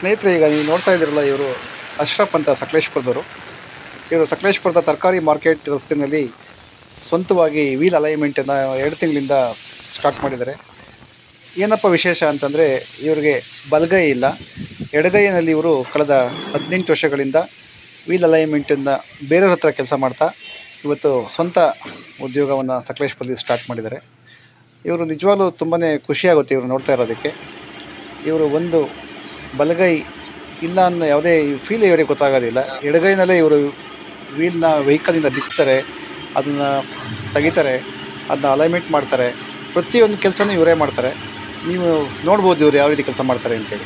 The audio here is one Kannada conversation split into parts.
ಸ್ನೇಹಿತರೆ ಈಗ ನೀವು ನೋಡ್ತಾ ಇದ್ದೀರಲ್ಲ ಇವರು ಅಶ್ರಫ್ ಅಂತ ಸಕಲೇಶ್ಪುರದವರು ಇವರು ಸಕಲೇಶ್ಪುರದ ತರಕಾರಿ ಮಾರ್ಕೆಟ್ ರಸ್ತೆಯಲ್ಲಿ ಸ್ವಂತವಾಗಿ ವೀಲ್ ಅಲೈನ್ಮೆಂಟನ್ನು ಎರಡು ತಿಂಗಳಿಂದ ಸ್ಟಾರ್ಟ್ ಮಾಡಿದ್ದಾರೆ ಏನಪ್ಪ ವಿಶೇಷ ಅಂತಂದರೆ ಇವರಿಗೆ ಬಲಗೈ ಇಲ್ಲ ಎಡಗೈಯಲ್ಲಿ ಇವರು ಕಳೆದ ಹದಿನೆಂಟು ವರ್ಷಗಳಿಂದ ವೀಲ್ ಅಲೈನ್ಮೆಂಟನ್ನು ಬೇರೆಯವ್ರ ಹತ್ರ ಕೆಲಸ ಮಾಡ್ತಾ ಇವತ್ತು ಸ್ವಂತ ಉದ್ಯೋಗವನ್ನು ಸಕಲೇಶ್ಪುರದಲ್ಲಿ ಸ್ಟಾರ್ಟ್ ಮಾಡಿದ್ದಾರೆ ಇವರು ನಿಜವಾಗ್ಲೂ ತುಂಬಾ ಖುಷಿಯಾಗುತ್ತೆ ಇವರು ನೋಡ್ತಾ ಇರೋದಕ್ಕೆ ಇವರು ಒಂದು ಬಲಗೈ ಇಲ್ಲ ಅನ್ನೋ ಯಾವುದೇ ಫೀಲ್ ಇವರಿಗೆ ಗೊತ್ತಾಗೋದಿಲ್ಲ ಎಡಗೈನಲ್ಲೇ ಇವರು ವೀಲ್ನ ವೆಹಿಕಲಿಂದ ಬಿಚ್ತಾರೆ ಅದನ್ನು ತೆಗಿತಾರೆ ಅದನ್ನ ಅಲೈನ್ಮೆಂಟ್ ಮಾಡ್ತಾರೆ ಪ್ರತಿಯೊಂದು ಕೆಲಸನೂ ಇವರೇ ಮಾಡ್ತಾರೆ ನೀವು ನೋಡ್ಬೋದು ಇವರು ಯಾವ ರೀತಿ ಕೆಲಸ ಮಾಡ್ತಾರೆ ಅಂತೇಳಿ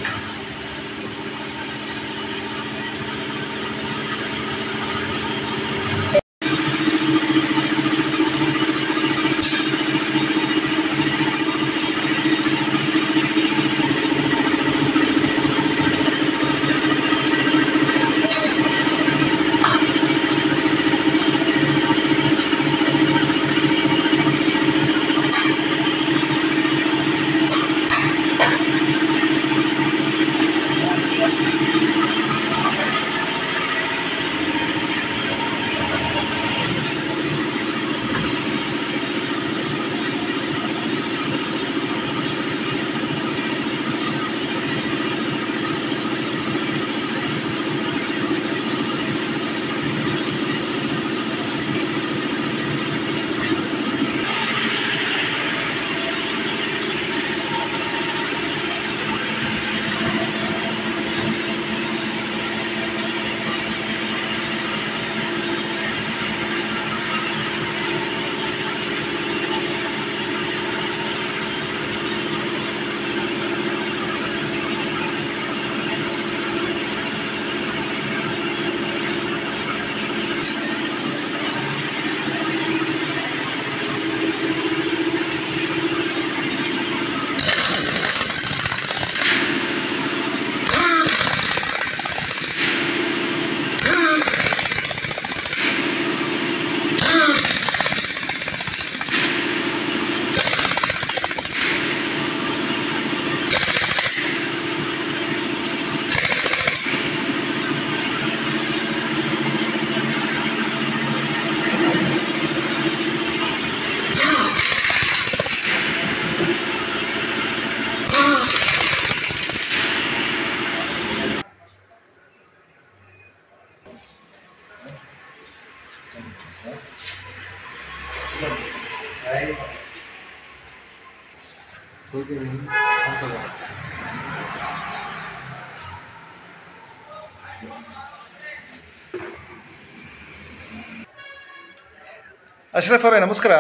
ಅಶ್ರಫ್ ಅವರೇ ನಮಸ್ಕಾರ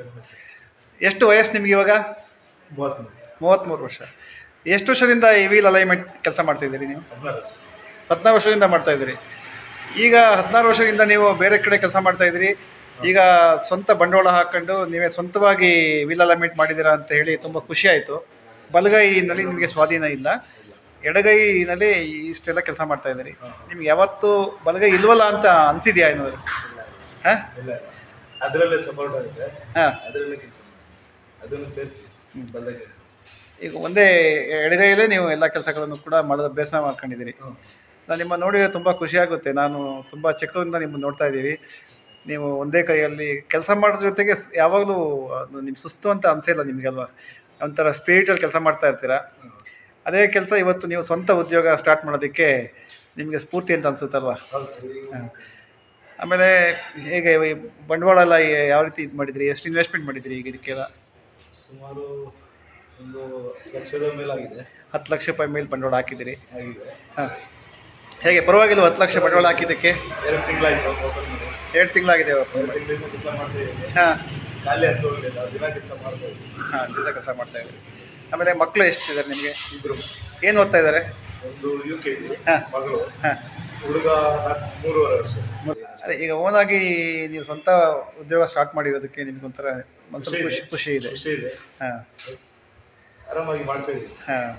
ಎಷ್ಟು ವಯಸ್ಸು ನಿಮಗೆ ಇವಾಗ ಮೂವತ್ತ್ಮೂರು ಮೂವತ್ತ್ಮೂರು ವರ್ಷ ಎಷ್ಟು ವರ್ಷದಿಂದ ಈ ವೀಲ್ ಅಲೈನ್ಮೆಂಟ್ ಕೆಲಸ ಮಾಡ್ತಾಯಿದ್ದೀರಿ ನೀವು ಹದಿನಾರು ವರ್ಷ ಹದಿನಾರು ವರ್ಷದಿಂದ ಮಾಡ್ತಾಯಿದ್ದೀರಿ ಈಗ ಹದಿನಾರು ವರ್ಷದಿಂದ ನೀವು ಬೇರೆ ಕಡೆ ಕೆಲಸ ಮಾಡ್ತಾಯಿದ್ದೀರಿ ಈಗ ಸ್ವಂತ ಬಂಡವಾಳ ಹಾಕ್ಕೊಂಡು ನೀವೇ ಸ್ವಂತವಾಗಿ ವೀಲ್ ಅಲೈನ್ಮೆಂಟ್ ಮಾಡಿದ್ದೀರಾ ಅಂತ ಹೇಳಿ ತುಂಬ ಖುಷಿ ಆಯಿತು ಬಲಗೈನಲ್ಲಿ ನಿಮಗೆ ಸ್ವಾಧೀನ ಇಲ್ಲ ಎಡಗೈನಲ್ಲಿ ಇಷ್ಟೆಲ್ಲ ಕೆಲಸ ಮಾಡ್ತಾಯಿದ್ದೀರಿ ನಿಮ್ಗೆ ಯಾವತ್ತೂ ಬಲಗೈ ಇಲ್ವಲ್ಲ ಅಂತ ಅನಿಸಿದ್ಯಾ ಏನಾದ್ರು ಹಾಂ ಇಲ್ಲ ಅದರಲ್ಲೇ ಸಪೋರ್ಟ್ ಆಗುತ್ತೆ ಹಾಂ ಅದರಲ್ಲೇ ಕೆಲಸ ಅದನ್ನು ಸೇರಿಸಿ ಬದಲಾಗಿ ಈಗ ಒಂದೇ ಎಡಗೈಯಲ್ಲೇ ನೀವು ಎಲ್ಲ ಕೆಲಸಗಳನ್ನು ಕೂಡ ಮಾಡೋದು ಅಭ್ಯಾಸ ಮಾಡ್ಕೊಂಡಿದ್ದೀರಿ ಹ್ಞೂ ನಾನು ನಿಮ್ಮ ನೋಡಿದರೆ ತುಂಬ ಖುಷಿಯಾಗುತ್ತೆ ನಾನು ತುಂಬ ಚಿಕ್ಕದಿಂದ ನಿಮ್ಮನ್ನು ನೋಡ್ತಾ ಇದ್ದೀವಿ ನೀವು ಒಂದೇ ಕೈಯಲ್ಲಿ ಕೆಲಸ ಮಾಡೋದ್ರ ಜೊತೆಗೆ ಸ್- ಯಾವಾಗಲೂ ಅದು ನಿಮ್ಮ ಸುಸ್ತು ಅಂತ ಅನಿಸಿಲ್ಲ ನಿಮಗಲ್ವಾ ಒಂಥರ ಸ್ಪಿರಿಟಲ್ಲಿ ಕೆಲಸ ಮಾಡ್ತಾ ಇರ್ತೀರ ಅದೇ ಕೆಲಸ ಇವತ್ತು ನೀವು ಸ್ವಂತ ಉದ್ಯೋಗ ಸ್ಟಾರ್ಟ್ ಮಾಡೋದಕ್ಕೆ ನಿಮಗೆ ಸ್ಫೂರ್ತಿ ಅಂತ ಅನಿಸುತ್ತಲ್ವಾ ಹೌದು ಸರ್ ಆಮೇಲೆ ಹೇಗೆ ಈ ಬಂಡವಾಳ ಎಲ್ಲ ಯಾವ ರೀತಿ ಇದು ಮಾಡಿದ್ರಿ ಎಷ್ಟು ಇನ್ವೆಸ್ಟ್ಮೆಂಟ್ ಮಾಡಿದ್ರಿ ಈಗ ಇದಕ್ಕೆಲ್ಲ ಸುಮಾರು ಒಂದು ಲಕ್ಷದ ಮೇಲಾಗಿದೆ ಹತ್ತು ಲಕ್ಷ ರೂಪಾಯಿ ಮೇಲೆ ಬಂಡವಾಳ ಹಾಕಿದ್ದೀರಿ ಆಗಿದೆ ಹಾಂ ಹೇಗೆ ಪರವಾಗಿಲ್ಲ ಹತ್ತು ಲಕ್ಷ ಬಂಡವಾಳ ಹಾಕಿದ್ದಕ್ಕೆ ಎರಡು ತಿಂಗಳಾಯ್ತು ಓಪನ್ ಮಾಡಿ ಎರಡು ತಿಂಗಳಾಗಿದೆ ಎರಡು ತಿಂಗಳಿಂದ ಕೆಲಸ ಮಾಡ್ತಾ ಇದ್ದೀನಿ ಹಾಂ ಖಾಲಿ ಅಂತ ಹೋಗಲಿಲ್ಲ ದಿನ ಕೆಲಸ ಮಾಡ್ತಾ ಇದ್ದೀನಿ ಹಾಂ ದಿವಸ ಕೆಲಸ ಮಾಡ್ತಾ ಇದ್ದೀರಿ ಆಮೇಲೆ ಮಕ್ಕಳು ಎಷ್ಟಿದ್ದಾರೆ ನಿಮಗೆ ಇಬ್ಬರು ಏನು ಓದ್ತಾ ಇದ್ದಾರೆ ಒಂದು ಯು ಕೆ ಜಿ ಹಾ. ಮಗಳು ಹಾಂ ಹುಡುಗ ನಾಲ್ಕು ಮೂರುವರೆ ವರ್ಷ ಅದೇ ಈಗ ಓನಾಗಿ ನೀವು ಸ್ವಂತ ಉದ್ಯೋಗ ಸ್ಟಾರ್ಟ್ ಮಾಡಿರೋದಕ್ಕೆ ನಿಮ್ಗೊಂಥರ ಮನಸ್ಸಲ್ಲಿ ಖುಷಿ ಖುಷಿ ಇದೆ ಖುಷಿ ಇದೆ ಹಾಂ ಆರಾಮಾಗಿ ಮಾಡ್ತಾ ಇದ್ದೀನಿ ಹಾಂ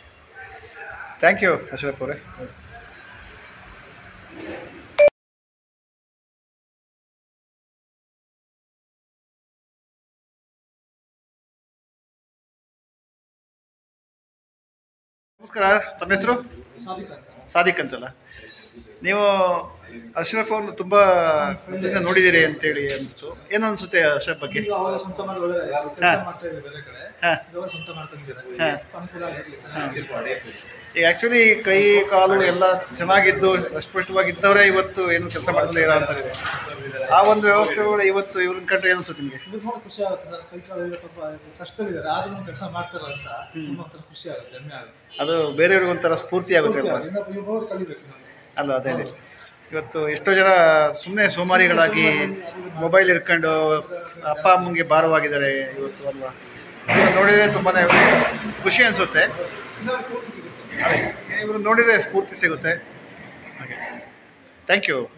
ಥ್ಯಾಂಕ್ ಯು ಅಶ್ರಫ್ ಅವರೇ ನಮಸ್ಕಾರ ತಮ್ಮ ಹೆಸರು ಸಾದಿಕ್ ಅಂತ ಸಾದಿಕ್ ಅಂತಲ್ಲ ನೀವು ಅಶ್ರಫ್ ಅವ್ರನ್ನ ತುಂಬ ದಿನ ನೋಡಿದ್ದೀರಿ ಅಂತೇಳಿ ಅನಿಸ್ತು ಏನು ಅನಿಸುತ್ತೆ ಅಶ್ರಫ್ ಬಗ್ಗೆ ಈಗ ಅವರ ಸ್ವಂತ ಮಾಡಿ ಒಳ್ಳೆ ಕೆಲಸ ಹಾ. ಮಾಡ್ತಾ ಇದ್ದಾರೆ ಬೇರೆ ಕಡೆ ಹಾ. ಈಗ ಅವರು ಸ್ವಂತ ಮಾಡ್ಕೊಂಡಿದ್ದಾರೆ ಹಾ. ಅನುಕೂಲ ಆಗಿರ್ಲಿ ಚೆನ್ನಾಗಿ ಈಗ ಆ್ಯಕ್ಚುಲಿ ಕೈ ಕಾಲು ಎಲ್ಲ ಚೆನ್ನಾಗಿದ್ದು ಅಸ್ಪಷ್ಟವಾಗಿದ್ದವರೇ ಇವತ್ತು ಏನು ಕೆಲಸ ಮಾಡ್ತಾ ಇಲ್ಲ ಅಂತಾರೆ ಆ ಒಂದು ವ್ಯವಸ್ಥೆಗಳು ಇವತ್ತು ಇವ್ರನ್ನ ಕಂಡ್ರೆ ಏನು ಅನ್ಸುತ್ತೆ ನಿಮಗೆ ಇದು ನೋಡಿ ಖುಷಿ ಆಗುತ್ತೆ ಸರ್ ಕೈ ಕಾಲು ಎಲ್ಲ ಪಾಪ ಕಷ್ಟದಲ್ಲಿದ್ದಾರೆ ಆದ್ರೂ ಕೆಲಸ ಮಾಡ್ತಾರ ಅಂತ ತುಂಬ ಒಂಥರ ಖುಷಿ ಆಗುತ್ತೆ ಹೆಮ್ಮೆ ಆಗುತ್ತೆ ಅದು ಬೇರೆಯವ್ರಿಗೆ ಒಂಥರ ಸ್ಫೂರ್ತಿ ಆಗುತ್ತೆ ಅಲ್ವಾ ಇನ್ನೊಬ್ಬ ಇನ್ನೊಬ್ರು ಕಲಿಬೇಕು ನಮಗೆ ಅಲ್ಲ ಅದೇ ಅದೇ ಇವತ್ತು ಎಷ್ಟೋ ಜನ ಸುಮ್ಮನೆ ಸೋಮಾರಿಗಳಾಗಿ ಮೊಬೈಲ್ ಇಟ್ಕೊಂಡು ಅಪ್ಪ ಅಮ್ಮಂಗೆ ಭಾರವಾಗಿದ್ದಾರೆ ಇವತ್ತು ಅಲ್ವಾ ಇವ್ರನ್ನ ನೋಡಿದರೆ ತುಂಬಾ ಖುಷಿ ಅನಿಸುತ್ತೆ ಇನ್ನೊಬ್ಬರು ಸ್ಫೂರ್ತಿ ಸಿಗುತ್ತೆ ಇವರು ನೋಡಿದರೆ ಸ್ಫೂರ್ತಿ ಸಿಗುತ್ತೆ ಹಾಗೆ ಥ್ಯಾಂಕ್ ಯು